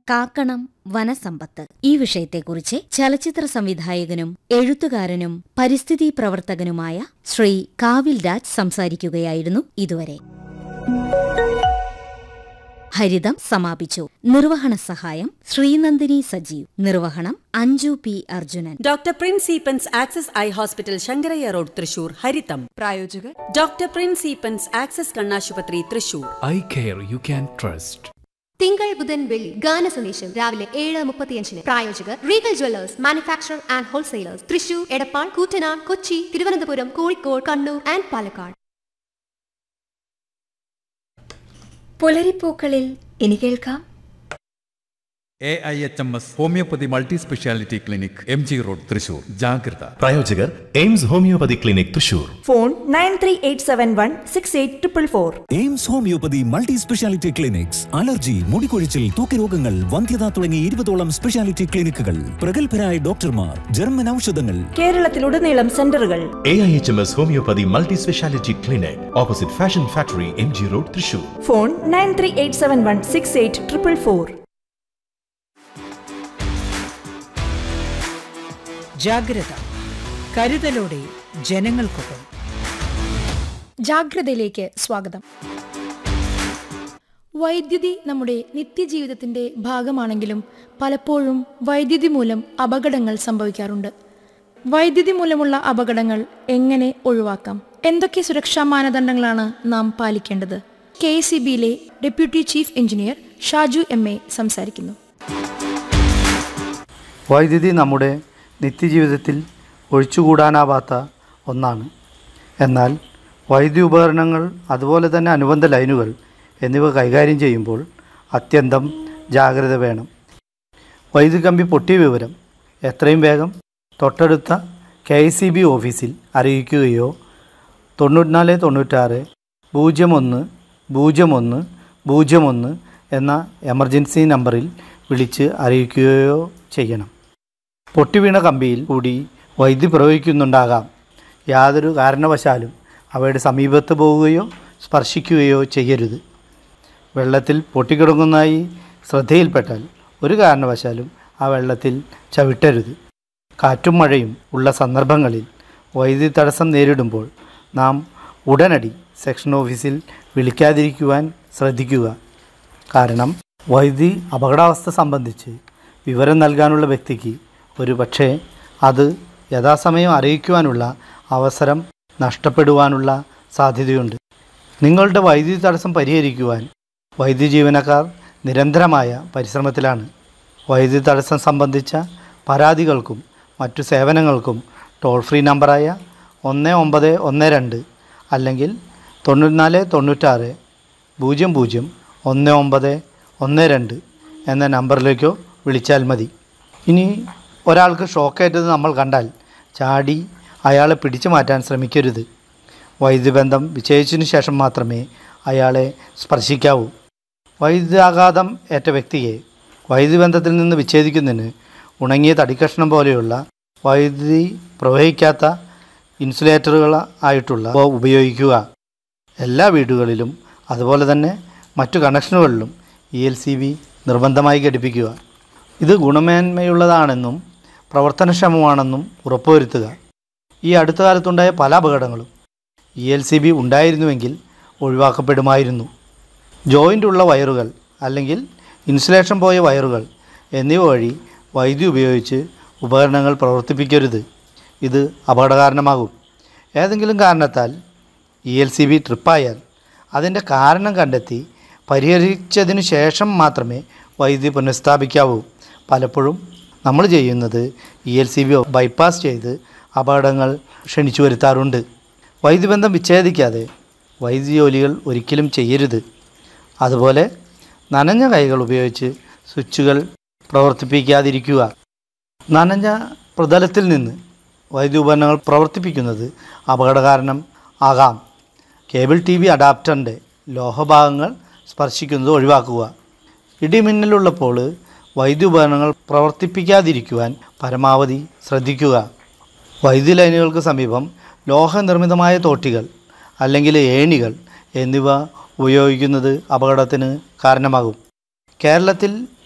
കാക്കണം വനസമ്പത്ത് ഈ വിഷയത്തെക്കുറിച്ച് ചലച്ചിത്ര സംവിധായകനും എഴുത്തുകാരനും പരിസ്ഥിതി പ്രവർത്തകനുമായ ശ്രീ കാവിൽ രാജ് സംസാരിക്കുകയായിരുന്നു ഇതുവരെ ഹരിതം സമാപിച്ചു നിർവഹണ സഹായം ശ്രീനന്ദിനി സജീവ് നിർവഹണം Anju P Arjunan doctor Prince Eappen's access eye hospital Sankaraiah road Thrissur ഹരിതം പ്രായോജകർ ഡോക്ടർ പ്രിൻസ് ഈപ്പൻസ് ആക്സസ് കണ്ണാശുപത്രി Thrissur eye care you can trust തിങ്കൾ ബുധൻ വെള്ളി ഗാന സന്ദേശം രാവിലെ ഏഴ് മുപ്പത്തിയഞ്ചിന് പ്രായോജകർ regal jewellers manufacture and wholesalers Thrissur Edappal Koottanad Kochi Thiruvananthapuram Kozhikode Kannur and Palakkad പുലരിപ്പൂക്കളിൽ ഇനി കേൾക്കാം A I H M S homoeopathy multi speciality clinic M G road Thrissur ജാഗ്രത പ്രായോജകർ AIIMS homoeopathy clinic Thrissur phone nine three eight seven one six eight triple four AIMS homoeopathy multi speciality clinics allergy മുടികൊഴിച്ചിൽ തൂക്കരോഗങ്ങൾ വന്ധ്യത തുടങ്ങി ഇരുപതോളം speciality ക്ലിനിക്കുകൾ പ്രഗത്ഭരായ ഡോക്ടർമാർ ജർമ്മൻ ഔഷധങ്ങൾ കേരളത്തിലുടനീളം സെന്ററുകൾ A I H M S homoeopathy multi speciality clinic opposite fashion factory M G road Thrissur phone nine three eight seven one six eight triple four ജാഗ്രത കരുതലോടെ ജനങ്ങൾക്കൊപ്പം ജാഗ്രതയിലേക്ക് സ്വാഗതം വൈദ്യുതി നമ്മുടെ നിത്യജീവിതത്തിന്റെ ഭാഗമാണെങ്കിലും പലപ്പോഴും വൈദ്യുതി മൂലം അപകടങ്ങൾ സംഭവിക്കാറുണ്ട് വൈദ്യുതി മൂലമുള്ള അപകടങ്ങൾ എങ്ങനെ ഒഴിവാക്കാം എന്തൊക്കെ സുരക്ഷാ മാനദണ്ഡങ്ങളാണ് നാം പാലിക്കേണ്ടത് കെ സി ബിയിലെ deputy chief engineer Shaju M A സംസാരിക്കുന്നു വൈദ്യുതി നമ്മുടെ നിത്യജീവിതത്തിൽ ഒഴിച്ചുകൂടാനാവാത്ത ഒന്നാണ് എന്നാൽ വൈദ്യുതി ഉപകരണങ്ങൾ അതുപോലെ തന്നെ അനുബന്ധ ലൈനുകൾ എന്നിവ കൈകാര്യം ചെയ്യുമ്പോൾ അത്യന്തം ജാഗ്രത വേണം വൈദ്യുതി കമ്പി പൊട്ടിയ വിവരം എത്രയും വേഗം തൊട്ടടുത്ത കെ ഐ സി ബി ഓഫീസിൽ അറിയിക്കുകയോ തൊണ്ണൂറ്റിനാല് തൊണ്ണൂറ്റാറ് പൂജ്യം ഒന്ന് പൂജ്യം ഒന്ന് പൂജ്യം ഒന്ന് എന്ന എമർജൻസി നമ്പറിൽ വിളിച്ച് അറിയിക്കുകയോ ചെയ്യണം പൊട്ടിവീണ കമ്പിയിൽ കൂടി വൈദ്യുതി പ്രവഹിക്കുന്നുണ്ടാകാം യാതൊരു കാരണവശാലും അവയുടെ സമീപത്ത് പോവുകയോ സ്പർശിക്കുകയോ ചെയ്യരുത് വെള്ളത്തിൽ പൊട്ടിക്കിടങ്ങുന്നതായി ശ്രദ്ധയിൽപ്പെട്ടാൽ ഒരു കാരണവശാലും ആ വെള്ളത്തിൽ ചവിട്ടരുത് കാറ്റും മഴയും ഉള്ള സന്ദർഭങ്ങളിൽ വൈദ്യുതി തടസ്സം നേരിടുമ്പോൾ നാം ഉടനടി സെക്ഷൻ ഓഫീസിൽ വിളിക്കാതിരിക്കുവാൻ ശ്രദ്ധിക്കുക കാരണം വൈദ്യുതി അപകടാവസ്ഥ സംബന്ധിച്ച് വിവരം നൽകാനുള്ള വ്യക്തിക്ക് ഒരു പക്ഷേ അത് യഥാസമയം അറിയിക്കുവാനുള്ള അവസരം നഷ്ടപ്പെടുവാനുള്ള സാധ്യതയുണ്ട് നിങ്ങളുടെ വൈദ്യുതി തടസ്സം പരിഹരിക്കുവാൻ വൈദ്യുതി ജീവനക്കാർ നിരന്തരമായ പരിശ്രമത്തിലാണ് വൈദ്യുതി തടസ്സം സംബന്ധിച്ച പരാതികൾക്കും മറ്റു സേവനങ്ങൾക്കും ടോൾ ഫ്രീ നമ്പറായ ഒന്ന് ഒമ്പത് ഒന്ന് രണ്ട് അല്ലെങ്കിൽ തൊണ്ണൂറ്റിനാല് തൊണ്ണൂറ്റാറ് പൂജ്യം പൂജ്യം ഒന്ന് ഒമ്പത് ഒന്ന് രണ്ട് എന്ന നമ്പറിലേക്കോ വിളിച്ചാൽ മതി ഇനി ഒരാൾക്ക് ഷോക്കേറ്റത് നമ്മൾ കണ്ടാൽ ചാടി അയാളെ പിടിച്ചു മാറ്റാൻ ശ്രമിക്കരുത് വൈദ്യുതി ബന്ധം വിജയിച്ചതിനു ശേഷം മാത്രമേ അയാളെ സ്പർശിക്കാവൂ വൈദ്യുതാഘാതം ഏറ്റ വ്യക്തിയെ വൈദ്യുതി ബന്ധത്തിൽ നിന്ന് വിച്ഛേദിക്കുന്നതിന് ഉണങ്ങിയ തടിക്കഷ്ണം പോലെയുള്ള വൈദ്യുതി പ്രവഹിക്കാത്ത ഇൻസുലേറ്ററുകൾ ആയിട്ടുള്ള അവ ഉപയോഗിക്കുക എല്ലാ വീടുകളിലും അതുപോലെ തന്നെ മറ്റു കണക്ഷനുകളിലും ഇ എൽ സി ബി നിർബന്ധമായി ഘടിപ്പിക്കുക ഇത് ഗുണമേന്മയുള്ളതാണെന്നും പ്രവർത്തനക്ഷമമാണെന്നും ഉറപ്പുവരുത്തുക ഈ അടുത്ത കാലത്തുണ്ടായ പല അപകടങ്ങളും ഇ എൽ സി ബി ഉണ്ടായിരുന്നുവെങ്കിൽ ഒഴിവാക്കപ്പെടുമായിരുന്നു ജോയിൻ്റ് ഉള്ള വയറുകൾ അല്ലെങ്കിൽ ഇൻസുലേഷൻ പോയ വയറുകൾ എന്നിവ വഴി വൈദ്യുതി ഉപയോഗിച്ച് ഉപകരണങ്ങൾ പ്രവർത്തിപ്പിക്കരുത് ഇത് അപകടകാരണമാകും ഏതെങ്കിലും കാരണത്താൽ ഇ എൽ സി ബി ട്രിപ്പായാൽ അതിൻ്റെ കാരണം കണ്ടെത്തി പരിഹരിച്ചതിനു ശേഷം മാത്രമേ വൈദ്യുതി പുനഃസ്ഥാപിക്കാവൂ പലപ്പോഴും നമ്മൾ ചെയ്യുന്നത് E L C B bypass ചെയ്ത് അപകടങ്ങൾ ക്ഷണിച്ചു വരുത്താറുണ്ട് വൈദ്യുതി ബന്ധം വിച്ഛേദിക്കാതെ വൈദ്യുതി ജോലികൾ ഒരിക്കലും ചെയ്യരുത് അതുപോലെ നനഞ്ഞ കൈകൾ ഉപയോഗിച്ച് സ്വിച്ചുകൾ പ്രവർത്തിപ്പിക്കാതിരിക്കുക നനഞ്ഞ പ്രതലത്തിൽ നിന്ന് വൈദ്യുതി ഉപകരണങ്ങൾ പ്രവർത്തിപ്പിക്കുന്നത് അപകടകാരണം ആകാം കേബിൾ ടി വി അഡാപ്റ്ററിൻ്റെ ലോഹഭാഗങ്ങൾ സ്പർശിക്കുന്നത് ഒഴിവാക്കുക ഇടിമിന്നലുള്ളപ്പോൾ വൈദ്യുതി ഉപകരണങ്ങൾ പ്രവർത്തിപ്പിക്കാതിരിക്കുവാൻ പരമാവധി ശ്രദ്ധിക്കുക വൈദ്യുതി ലൈനുകൾക്ക് സമീപം ലോഹനിർമ്മിതമായ തോട്ടികൾ അല്ലെങ്കിൽ ഏണികൾ എന്നിവ ഉപയോഗിക്കുന്നത് അപകടത്തിന് കാരണമാകും കേരളത്തിൽ